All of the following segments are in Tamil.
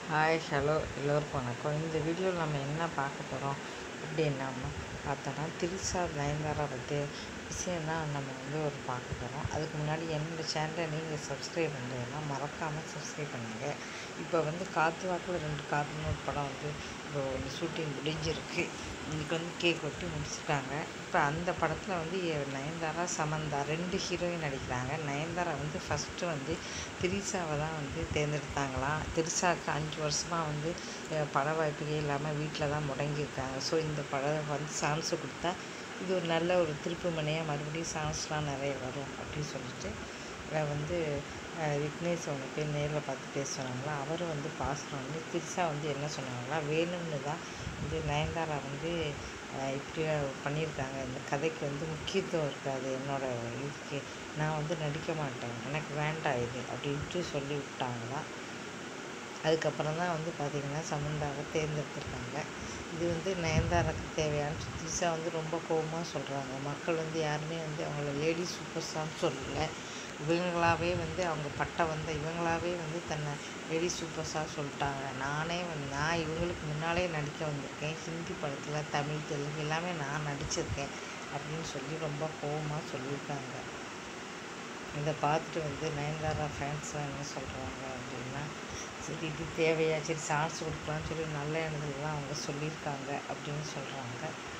ஹாய் ஹலோ எல்லோருக்கும் வணக்கம் இந்த வீடியோவில் நம்ம என்ன பார்க்க போகிறோம் அப்படின்னா பார்த்தோன்னா திரிசா நயன்தாரா பற்றி விஷயம் தான் நம்ம வந்து ஒரு பார்க்க போகிறோம் அதுக்கு முன்னாடி என்னோடய சேனலை நீங்கள் சப்ஸ்கிரைப் பண்ணுறதுனா மறக்காமல் சப்ஸ்கிரைப் பண்ணுங்கள் இப்போ வந்து காற்று வாக்கில் ரெண்டு காற்றுன்னு ஒரு படம் வந்து இப்போ வந்து ஷூட்டிங் முடிஞ்சிருக்கு இன்னைக்கு வந்து கேக் வெட்டி முடிச்சிட்டாங்க இப்போ அந்த படத்தில் வந்து எ- நயன்தாரா சமந்தா ரெண்டு ஹீரோயின் நடிக்கிறாங்க நயன்தாரா வந்து ஃபஸ்ட்டு வந்து திரிசாவை தான் வந்து தேர்ந்தெடுத்தாங்களாம் திரிசாவுக்கு அஞ்சு வருஷமாக வந்து அஹ், பட வாய்ப்புகளே இல்லாமல் வீட்டில் தான் முடங்கியிருக்காங்க ஸோ இந்த படம் வந்து சான்ஸு கொடுத்தா இது ஒரு நல்ல ஒரு திருப்பு மனையாக மறுபடியும் சான்ஸ்லாம் நிறைய வரும் அப்படின்னு சொல்லிட்டு அஹ், வந்து அஹ், விக்னேஷ் அவங்க போய் நேரில் பார்த்து பேச சொன்னாங்களா அவரும் வந்து பாசனம் வந்து திரிசா வந்து என்ன சொன்னாங்களா வேணும்னு தான் வந்து நயன்தாரா வந்து அஹ், இப்படி பண்ணியிருக்காங்க இந்த கதைக்கு வந்து முக்கியத்துவம் இருக்காது என்னோட இதுக்கு நான் வந்து நடிக்க மாட்டேன் எனக்கு வேண்டாம் இது அப்படின்ட்டு சொல்லி விட்டாங்களாம் அதுக்கப்புறம் தான் வந்து பார்த்திங்கன்னா சமந்தாவை தேர்ந்தெடுத்திருக்காங்க இது வந்து நயன்தாராக்கு தேவையான திரிஷா வந்து ரொம்ப கோபமாக சொல்கிறாங்க மக்கள் வந்து யாருமே வந்து அவங்கள லேடி சூப்பர் ஸ்டார்னு சொல்லலை இவங்களாவே வந்து அவங்க பட்டம் வந்த இவங்களாவே வந்து தன்னை லேடி சூப்பர் ஸ்டார் சொல்லிட்டாங்க நானே வந்து நான் இவங்களுக்கு முன்னாலே நடிக்க வந்திருக்கேன் ஹிந்தி படத்தில் தமிழ் தெலுங்கு எல்லாமே நான் நடிச்சிருக்கேன் அப்படின்னு சொல்லி ரொம்ப கோபமாக சொல்லியிருக்காங்க இதை பார்த்துட்டு வந்து நயன்தாரா ஃபேன்ஸ்லாம் என்ன சொல்கிறாங்க அப்படின்னா சரி இது தேவையா சரி சான்ஸ் கொடுக்கலாம்னு சொல்லி நல்ல எண்ணத்தில் தான் அவங்க சொல்லியிருக்காங்க அப்படின்னு சொல்கிறாங்க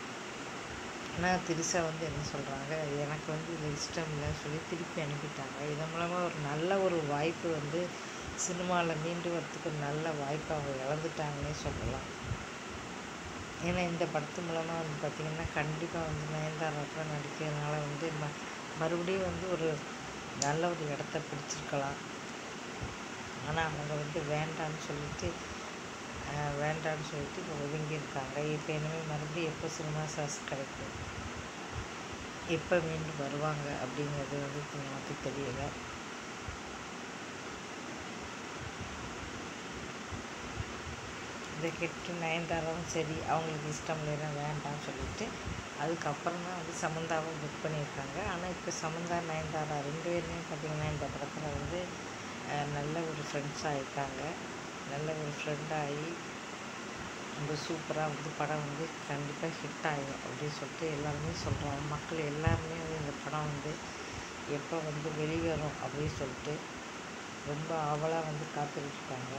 ஆனால் திரிசா வந்து என்ன சொல்கிறாங்க எனக்கு வந்து இதில் இஷ்டம் இல்லைன்னு சொல்லி திருப்பி அனுப்பிட்டாங்க இதன் மூலமாக ஒரு நல்ல ஒரு வாய்ப்பு வந்து சினிமாவில் மீண்டு வரத்துக்கு ஒரு நல்ல வாய்ப்பை அவங்க இழந்துட்டாங்கன்னே சொல்லலாம் ஏன்னா இந்த படத்து மூலமாக வந்து பார்த்திங்கன்னா கண்டிப்பாக வந்து நயன்தாராக்கு நடிக்கிறதுனால வந்து ம மறுபடியும் வந்து ஒரு நல்ல ஒரு இடத்த பிடிச்சிருக்கலாம் ஆனால் அவங்க வந்து வேண்டான்னு சொல்லிட்டு அஹ், வேண்டான்னு சொல்லிட்டு இப்போ ஒதுங்கியிருக்காங்க இப்போ இனிமேல் மறுபடியும் எப்போ சினிமா சாஸ் கிடைக்கும் எப்போ மீண்டும் வருவாங்க அப்படிங்கிறது வந்து இப்ப நமக்கு தெரியலை இதை கேட்டு நயன்தாராவும் சரி அவங்களுக்கு இஷ்டம் இல்லைன்னா வேண்டாம்னு சொல்லிட்டு அதுக்கப்புறம் தான் வந்து சமந்தாவை புக் பண்ணியிருக்காங்க ஆனால் இப்போ சமந்தா நயன்தாரா ரெண்டு பேருமே பார்த்திங்கன்னா இந்த படத்தில் வந்து அஹ், நல்ல ஒரு ஃப்ரெண்ட்ஸாக இருக்காங்க நல்ல ஒரு ஃப்ரெண்டாகி ரொம்ப சூப்பராக வந்து படம் வந்து கண்டிப்பாக ஹிட் ஆகும் அப்படின்னு சொல்லிட்டு எல்லாருமே சொல்கிறாங்க மக்கள் எல்லாருமே வந்து இந்த படம் வந்து எப்போ வந்து வெளிவரும் அப்படின்னு சொல்லிட்டு ரொம்ப ஆவலாக வந்து காத்துக்கிட்டு இருக்காங்க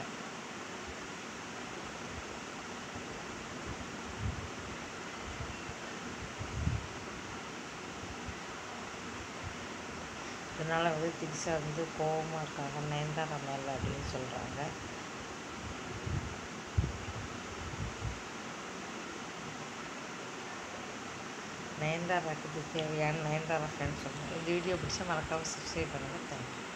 இதனால் வந்து திரிஷா வந்து கோவமாக இருக்காங்க நயன்தாரா மேலே அப்படின்னு சொல்கிறாங்க நயன்தாராக்கு இது தேவையான நயன்தாரா ஃபேன்ஸ் சொல்கிறாங்க இந்த வீடியோ பிடிச்சா மறக்காமல் சப்ஸ்கிரைப் பண்ணுங்கள் தேங்க்யூ